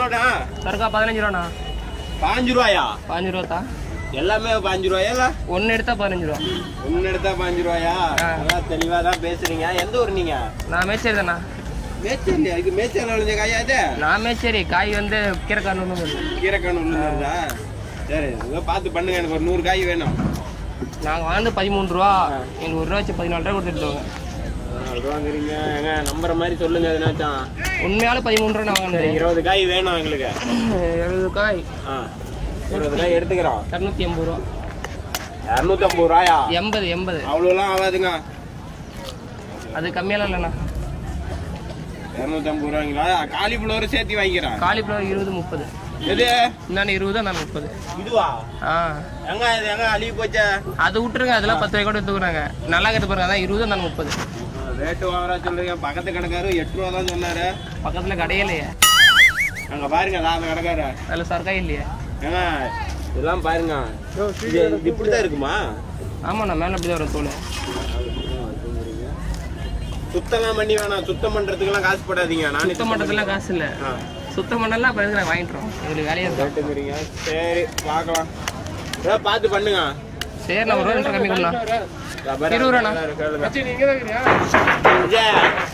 எவ்வளோண்ணா சரக்கா பதினஞ்சு ரூபாண்ணா பாஞ்சு ரூபாயா பாஞ்சு ரூபா தான் எல்லாமே பாஞ்சு ரூபாயா இல்ல ஒன்று எடுத்தா பதினஞ்சு ரூபா ஒன்னு எடுத்தா பாஞ்சு ரூபாயா ஆ. நல்லா தெளிவா தான் பேசுறீங்க எந்த ஊர் நீங்க நான் மேச்சேரி தாண்ணா மேச்சேரி இது மேச்சேரி விளைஞ்ச காயா இது நான் மேச்சேரி காய் வந்து கீரைக்காரனு கீரைக்கான உள்ள வருதா சரி ஏதோ பார்த்து பண்ணுங்க எனக்கு ஒரு நூறு காய் வேணும் நாங்கள் வாங்க பதிமூணு ரூபா எங்களுக்கு ஒரு ரூபா வச்சு பதினாலு ரூபா கொடுத்துட்டு அது வாங்குறீங்க ஏங்க நம்புற மாதிரி சொல்லுங்க எதுனாச்சும் உண்மையாலும் பதிமூணு ரூபா நான் வாங்கினேன் இருபது காய் வேணும் எங்களுக்கு எழுபது காய் ஆ இருபது காய் எடுத்துக்கிறோம் இரநூத்தி எண்பது ரூபா இரநூத்தம்பது ரூபாயா எண்பது எண்பது அவ்வளோலாம் ஆகாதுங்க அது கம்மியெல்லாம் இல்லைண்ணா இரநூத்தம்பது ரூபாய்ங்களா காலிஃப்ளவர் சேர்த்து வாங்கிக்கிறேன் காலிஃப்ளவர் இருபது முப்பது எது நான் இருபது நான் முப்பது இதுவா ஆ எங்க இது எங்க அழுகி போச்சே அது விட்டுருங்க அதெல்லாம் பத்து ரூபாய் கூட எடுத்துக்கிறாங்க நல்லா கட்டு பாருங்க அதான் இருபது நான் முப்பது ரேட்டு வாங்குறா சொல்றீங்க பக்கத்து கடைக்காரு எட்டு ரூபா தான் சொன்னாரு பக்கத்தில் கடையிலையே அங்க பாருங்க நான் அந்த கடைக்காரு அதில் சர்க்காய் இல்லையே ஏங்க இதெல்லாம் பாருங்க இது இது இப்படிதான் இருக்குமா ஆமாண்ணா மேலே அப்படி தான் வரும் தோல் சுத்தம்லாம் பண்ணி வேணாம் சுத்தம் பண்றதுக்கெல்லாம் காசு போடாதீங்க நானே சுத்தம் பண்ணுறதுலாம் காசு இல்லை ஆ சுத்தம் பண்ணலாம் அப்புறம் எதுக்கு நாங்கள் வாங்கிட்டுறோம் எங்களுக்கு வேலையாக இருக்கும் ரேட்டுங்கிறீங்க சரி பார்க்கலாம் ஏதோ பார்த்து பண்ணுங்க சரி நான் ஒரு ரூபா கம்மி பண்ணலாம் ரப்பர் இருபது ரூபாண்ணா. நல்லா இருக்கு, கேளுங்க. நீங்க தான் இருக்கிறியா விஜய்.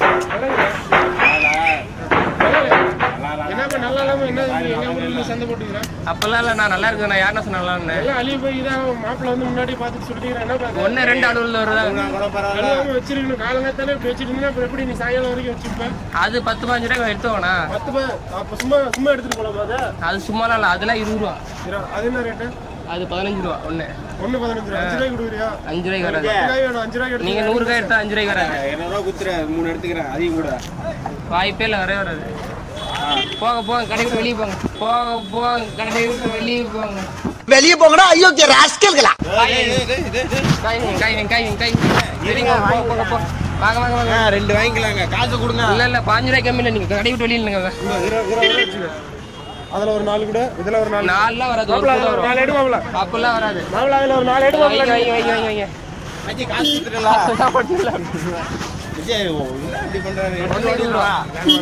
என்ன நல்லா இல்லாம என்ன எங்க ஊர்ல சண்டை போட்டுக்கிறேன் அப்பெல்லாம் இல்லை நான் நல்லா இருக்கு நான் யாருன்னா சொன்ன நல்லா இருந்தேன் எல்லாம் அழிவு போய் இதான் மாப்பிள்ள வந்து முன்னாடி பார்த்துட்டு சொல்லிக்கிறேன் என்ன பாக்க ஒன்று ரெண்டு அலுவலில் வருதா நான் கூட பரவாயில்ல அழுவாம வச்சிருக்கணும் காலங்காத்தாலே இப்படி வச்சிருந்தீங்கன்னா அப்புறம் எப்படி நீ சாயங்காலம் வரைக்கும் வச்சிருப்பேன் அது பத்து பாஞ்சு ரூபாய் எடுத்துவோண்ணா பத்து பே அப்ப சும்மா சும்மா எடுத்துட்டு போலாமா அதை அது சும்மாலாம் இல்லை அதெல்லாம் இருபது ரூபா இரு- அது என்ன ரேட்டு அது பதினஞ்சு ரூபா ஒன்று ஒண்ணு பதினஞ்சு ரூபா அஞ்சு ரூபாய்க்கு கொடுக்குறியா அஞ்சு ரூபாய்க்கு வராது அஞ்சு ரூபாய் வேணும் அஞ்சு ரூபாய்க்கு எடுத்து நீங்கள் நூறு காய் எடுத்தா அஞ்சு ரூபாய்க்கு வராது இருநூறுவா குத்துறேன் மூணு எடுத்துக்கிறேன் அதையும் கூட வாய்ப்பே இல்லை வரவே வராது போங்க போங்க கடை விட்டு வெளியே போங்க போங்க போங்க கடை விட்டு வெளியே போங்க வெளியே போங்கடா ஐயோக்கிய ராஸ்கல்களா ஏய், ஏய், ஏய், ஏய், ஏய், ஏய். காய் வைங்க, காய் வைங்க, காய் வைங்க, காய் வைங்க. சரிங்க போங்க போங்க போங்க வாங்க வாங்க வாங்க ஆ, ரெண்டு வாங்கிக்கலாங்க காசு கொடுங்க இல்ல இல்ல பாஞ்சு ரூபாய் கம்மி இல்லை நீங்க கடை விட்டு வெளியே இல்லைங்க இந்த இரு- இரு- இரு வச்சுக்க. அதுல ஒரு நாலு கூட இதுல ஒரு நாலு நாலுலாம் வராது ஒரு மாப்பிள, கூட அதுல ஒரு வரும் நாலு எடு மாப்பிள அப்பெல்லாம் வராது மாப்பிள அதுல ஒரு நாலு எடு வைங்க மாப்பிள வைங்க வைங்க வைங்க வைங்க அஜி காசு கொடுத்துருங்களா அதெல்லாம் ஒண்ணும் இல்ல. விஜய் ஓ, என்ன இப்படி பண்றாரு ஒண்ணு இருபது ரூபா.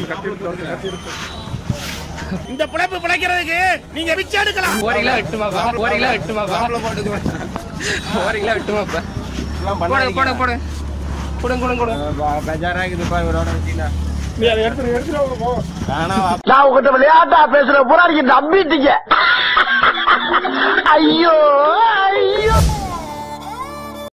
இந்த பிழைப்பு பிழைக்கிறதுக்கு நீங்க பிச்சை எடுக்கலாம் போறீங்களா வெட்டுமாப்பா போறீங்களா வெட்டுமாப்பா மாப்பிள போட்டுக்குவேன் போறீங்களா வெட்டுமாப்பா எல்லாம் போடுங்க பண்ணாதீங்க. போடுங்க போடுங்க கொடுங்க கொடுங்க கொடுங்க ஆ, ப- பெஜாரா இருக்குதுப்பா இவரோட வச்சீங்கன்னா நீ அதை எடுத்து எடுத்துட்டு அவங்க போ வேணாம் வா. நான் உங்ககிட்ட விளையாட்டா பேசுற புறாடிக்கு நம்பிட்டீங்க ஐயோ